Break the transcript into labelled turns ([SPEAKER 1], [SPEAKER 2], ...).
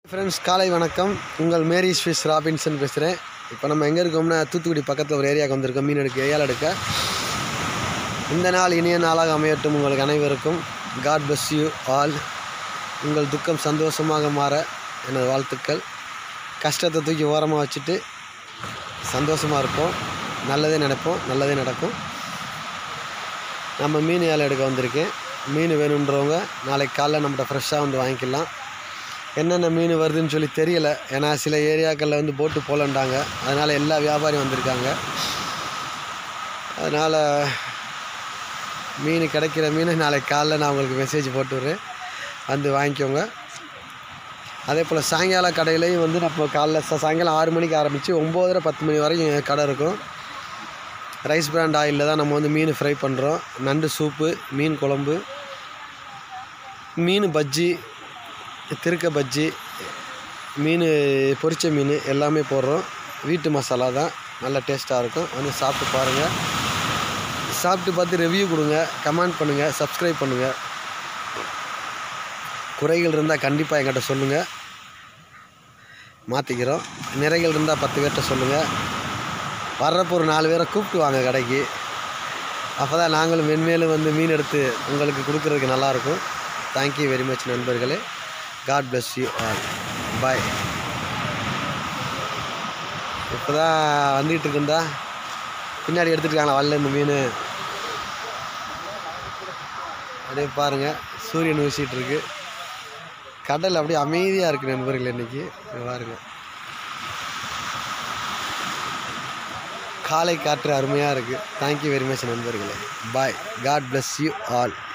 [SPEAKER 1] friends காலை வணக்கம் உங்கள் மேரிஸ் ஃபிஷ் ராபின்சன் பேசுகிறேன் இப்போ நம்ம எங்கே இருக்கோம்னா தூத்துக்குடி பக்கத்தில் ஒரு ஏரியாவுக்கு வந்திருக்கோம் மீன் எடுக்க ஏயால் எடுக்க இந்த நாள் இனிய நாளாக அமையட்டும் உங்களுக்கு அனைவருக்கும் காட் bless யூ ஆல் உங்கள் துக்கம் சந்தோஷமாக மாற எனது வாழ்த்துக்கள் கஷ்டத்தை தூக்கி ஓரமாக வச்சுட்டு சந்தோஷமாக இருப்போம் நல்லதே நினைப்போம் நல்லதே நடக்கும் நம்ம மீன் ஏலை எடுக்க வந்திருக்கேன் மீன் வேணுன்றவங்க நாளைக்கு காலைல நம்மகிட்ட ஃப்ரெஷ்ஷாக வந்து வாங்கிக்கலாம் என்னென்ன மீன் வருதுன்னு சொல்லி தெரியல ஏன்னா சில ஏரியாக்களில் வந்து போட்டு போலண்டாங்க அதனால் எல்லா வியாபாரியும் வந்திருக்காங்க அதனால் மீன் கிடைக்கிற மீன் நாளைக்கு காலைல நான் உங்களுக்கு மெசேஜ் போட்டு விட்றேன் வந்து வாங்கிக்கோங்க அதே போல் சாயங்கால கடையிலையும் வந்து நம்ம காலைல சா- சாயங்காலம் ஆறு மணிக்கு ஆரம்பித்து ஒம்போதரை பத்து மணி வரைக்கும் கடை இருக்கும் ரைஸ் பிராண்ட் ஆயிலில் தான் நம்ம வந்து மீன் ஃப்ரை பண்ணுறோம் நண்டு சூப்பு மீன் குழம்பு மீன் பஜ்ஜி திருக்க பஜ்ஜி மீன் பொரிச்ச மீன் எல்லாமே போடுறோம் வீட்டு மசாலா தான் நல்ல டேஸ்ட்டாக இருக்கும் வந்து சாப்பிட்டு பாருங்கள் சாப்பிட்டு பார்த்து ரிவ்யூ கொடுங்க கமெண்ட் பண்ணுங்கள் சப்ஸ்கிரைப் பண்ணுங்கள் குறைகள் இருந்தால் கண்டிப்பாக எங்கிட்ட சொல்லுங்கள் மாற்றிக்கிறோம் நிறைகள் இருந்தால் பத்து பேர்கிட்ட சொல்லுங்கள் வர்றப்போ ஒரு நாலு பேரை கூப்பிட்டு வாங்க கடைக்கு அப்போ தான் நாங்களும் மென்மேலும் வந்து மீன் எடுத்து உங்களுக்கு கொடுக்குறதுக்கு நல்லாயிருக்கும் தேங்க்யூ வெரி மச் நண்பர்களே God bless you all bye இப்போ தான் வந்துகிட்டு இருக்குந்தா பின்னாடி எடுத்துட்டு இருக்காங்களா வரல இந்த மீன் அப்படியே பாருங்கள் சூரியன் வீசிட்டு இருக்கு கடல் அப்படியே அமைதியாக இருக்குது நண்பர்கள் இன்னைக்கு இங்க பாருங்க காலை காற்று அருமையாக இருக்குது தேங்க்யூ வெரி மச் நண்பர்களே bye God bless you all